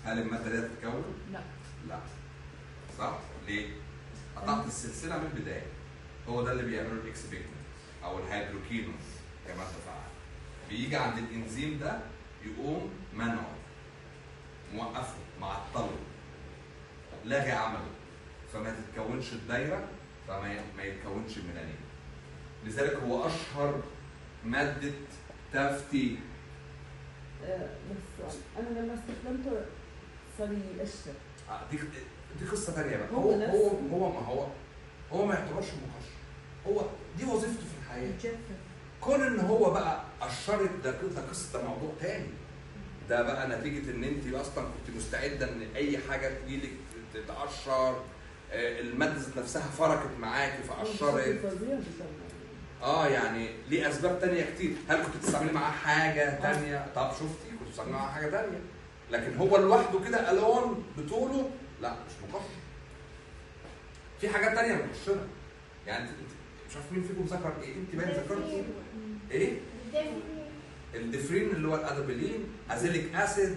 هل الماده دي هتتكون؟ لا لا صح؟ ليه؟ قطعت السلسله من البدايه هو ده اللي بيعمله الاكسبيكتنت او الهيدروكينوز كماده فعاله بيجي عند الانزيم ده يقوم منعه موقفه معطله لاغي عمله فما تتكونش الدايره فما ي- ما يتكونش الميلانين لذلك هو اشهر ماده تفتيح آه، بس انا لما استخدمته صار يقشر آه، دي دي قصه ثانيه بقى هو هو نفسه. هو هو ما هو هو ما يعتبرش مقشر هو دي وظيفته في الحياه يتجفف كون ان هو بقى قشرت ده ده قصه ده موضوع تاني ده بقى نتيجه ان انت اصلا كنت مستعده ان اي حاجه تجيلك تتقشر آه، الماده ذات نفسها فركت معاكي فقشرت فظيع بسمع اه يعني ليه اسباب تانية كتير هل كنت بتستعملي معاه حاجه تانية طب شفتي كنت بتستعملي معاه حاجه تانية لكن هو لوحده كده الون بطوله لا مش مقشر في حاجات تانية مقشره يعني انت انت- مش عارف مين فيكم ذكر ايه انت باين ذكرت ايه الدفرين اللي هو الادربلين ازيليك اسيد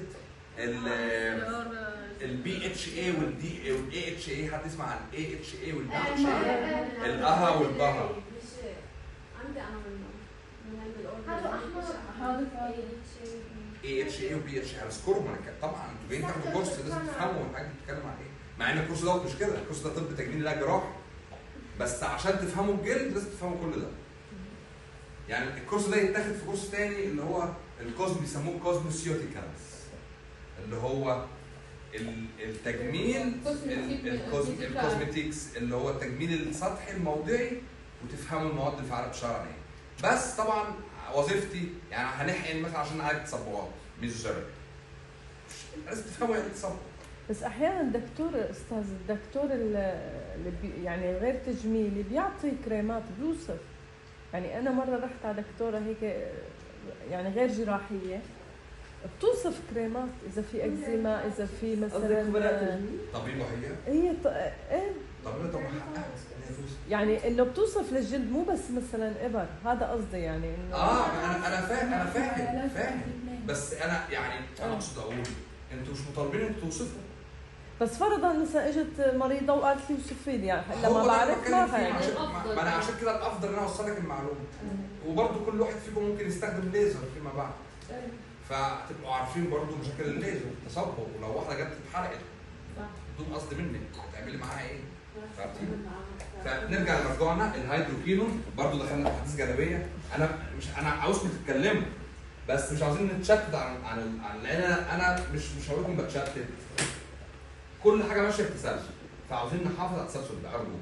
البي اتش اي والدي والاي اتش اي حد يسمع عن الاي اتش اي والبي اتش اي الأها والبها. عندي انا منه من علم الاورجن هذا أحمر. هذا فعلا. اي اتش اي وبي اتش اي هنذكرهم انا ك- طبعا انتوا جايين تاخدوا كورس لازم تفهموا الحاجه بتتكلم عن ايه مع ان الكورس دوت مش كده الكورس ده طب تجميل لا جراحه بس عشان تفهموا الجلد لازم تفهموا كل ده يعني الكورس ده يتاخد في كورس تاني اللي هو الكوزم بيسموه كوزموسيوتيكالز اللي هو ال- التجميل ال- الكوزم- الكوزمتيكس اللي هو التجميل السطحي الموضعي وتفهموا المواد الفعاله بتشتغل على ايه بس طبعا وظيفتي يعني هنحقن مثلا عشان نعالج تصبغات ميزوثيرابي لازم تفهموا يعني ايه تصبغ بس احيانا الدكتور استاذ الدكتور ال- اللي بي يعني غير تجميلي بيعطي كريمات بيوصف يعني انا مره رحت على دكتوره هيك يعني غير جراحيه بتوصف كريمات اذا في اكزيما اذا في قصدك مثلا خبراء تجميل؟ طبيبه هي هي ط... ايه طب ليه طب ما حقها إن هي توصف. يعني انه بتوصف للجلد مو بس مثلا ابر هذا قصدي يعني انه اه انا انا فاهم انا فاهم فاهم بس انا يعني انا اقصد اقول انتوا مش مطالبين انتوا توصفوا بس فرضا مثلا اجت مريضه وقالت لي وصفي لي يعني هلا هو ما ده اللي بعرف بتكلم ما فيه، فاهم عشان- ما ما انا عشان كده الافضل ان انا اوصل لك المعلومه وبرده كل واحد فيكم ممكن يستخدم ليزر فيما بعد فتبقوا عارفين برضه مشاكل الليزر التصبغ ولو واحده جت اتحرقت بدون قصد منك هتعملي معاها ايه؟ فهمتي؟ فنرجع لمرجوعنا الهيدروكينون برضه دخلنا في احاديث جانبيه انا مش انا عاوزكم تتكلموا بس مش عاوزين نتشتت عن عن عن لان انا انا مش مش هقول لكم بتشتت كل حاجه ماشيه في تسلسل فعاوزين نحافظ على التسلسل ده ارجوك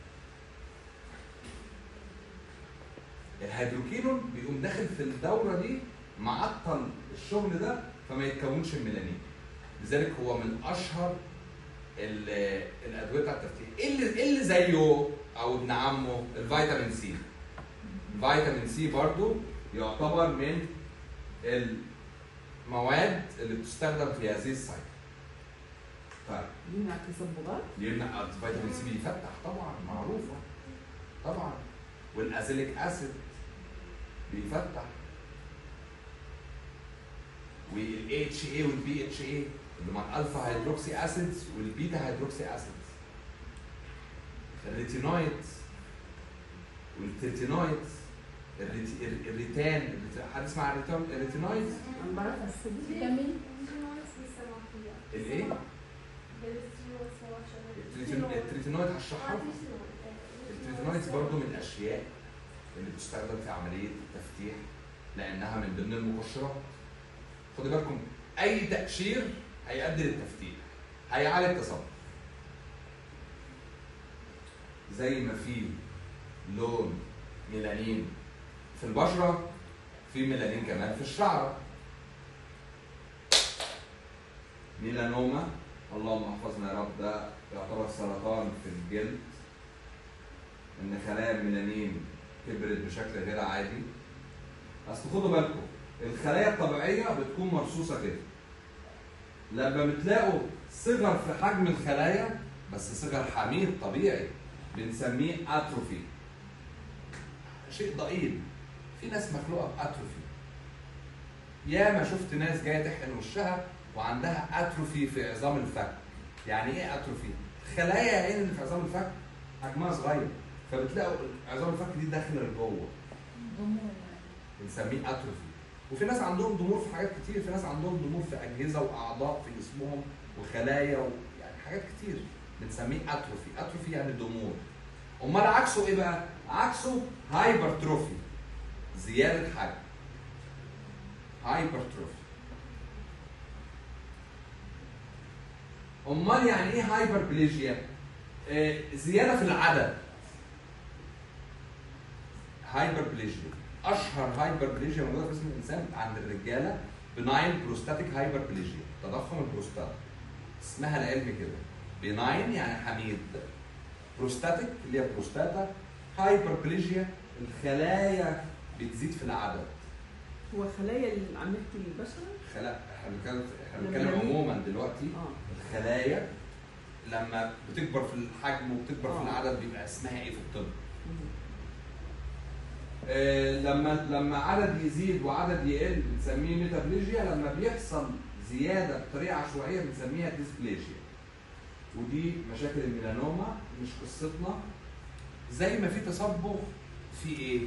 الهيدروكينون بيقوم داخل في الدوره دي معطل الشغل ده فما يتكونش الميلانين لذلك هو من اشهر ال- الادويه بتاعت التفتيح ايه اللي ايه اللي زيه او ابن عمه الفيتامين سي الفيتامين سي برضو يعتبر من المواد اللي بتستخدم في هذه السايكل طيب يمنع التصبغات يمنع الفيتامين سي بيفتح طبعا معروفه طبعا والازيليك اسيد بيفتح والاي اتش اي والبي اتش اي اللي مع الالفا هيدروكسي اسيدز والبيتا هيدروكسي اسيدز الريتينويدز والتريتينويدز الريت- الر- الريتان الريت- حد يسمع عن الريتان- الريتينويدز عم بعرف السبب فيتامين الايه؟ التريتين- التريتينويد هشرحها التريتينويدز برضو من الاشياء اللي بتستخدم في عمليه التفتيح لانها من ضمن المقشرات خدوا بالكم اي تقشير هيؤدي للتفتيح هيعالج تصبغ زي ما في لون ميلانين في البشره في ميلانين كمان في الشعر ميلانوما اللهم احفظنا يا رب ده يعتبر سرطان في الجلد ان خلايا الميلانين كبرت بشكل غير عادي اصل خدوا بالكم الخلايا الطبيعيه بتكون مرصوصه كده لما بتلاقوا صغر في حجم الخلايا بس صغر حميد طبيعي بنسميه اتروفي شيء ضئيل في ناس مخلوقه باتروفي ياما شفت ناس جايه تحقن وشها وعندها اتروفي في عظام الفك يعني ايه اتروفي خلايا عين اللي في عظام الفك حجمها صغير فبتلاقوا عظام الفك دي داخله لجوه بنسميه اتروفي وفي ناس عندهم ضمور في حاجات كتير في ناس عندهم ضمور في اجهزه واعضاء في جسمهم وخلايا و... يعني حاجات كتير بنسميه اتروفي اتروفي يعني ضمور امال عكسه ايه بقى عكسه هايبرتروفي زياده حجم هايبرتروفي امال يعني ايه هايبربليجيا آه زياده في العدد هايبربليجيا اشهر هايبربليجيا موجوده في جسم الانسان عند الرجاله بناين بروستاتيك هايبربليجيا تضخم البروستات اسمها العلمي كده بناين يعني حميد بروستاتيك اللي هي بروستاتا هايبربليجيا الخلايا بتزيد في العدد هو خلايا اللي عم نحكي البشر خلايا احنا بنتكلم احنا بنتكلم لما يموت. عموما دلوقتي اه الخلايا لما بتكبر في الحجم وبتكبر في آه. العدد بيبقى اسمها ايه في الطب؟ مم. آه، لما لما عدد يزيد وعدد يقل بنسميه ميتابليجيا لما بيحصل زياده بطريقه عشوائيه بنسميها ديسبليجيا ودي مشاكل الميلانوما مش قصتنا زي ما في تصبغ في ايه؟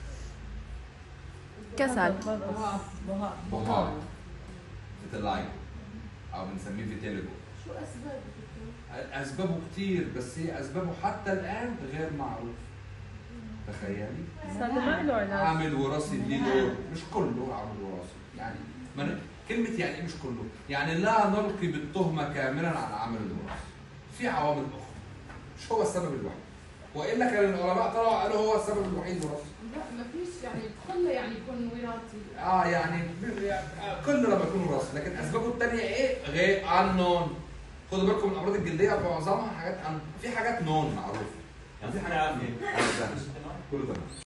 كسل بهار بهار بهار فيتلاين او بنسميه فيتيليجو شو اسباب الدكتور؟ اسبابه كتير بس هي اسبابه حتى الان غير معروف تخيلي بس هذا ما له علاج عامل وراثي ليه دور مش كله عامل وراثي يعني ما ن- كلمة يعني ايه مش كله؟ يعني لا نلقي بالتهمة كاملا على العامل الوراثي. في عوامل أخرى. مش هو السبب الوحيد. وإلا كان العلماء طلعوا قالوا هو السبب الوحيد وراثي. لا ما فيش يعني بتخلى يعني يكون وراثي اه يعني ب- يعني كل لما يكون وراثي، لكن أسبابه التانية إيه؟ غير unknown. خدوا بالكم من الأمراض الجلدية معظمها حاجات un- في حاجات نون معروفة. يعني في حاجه عارفه كله تمام.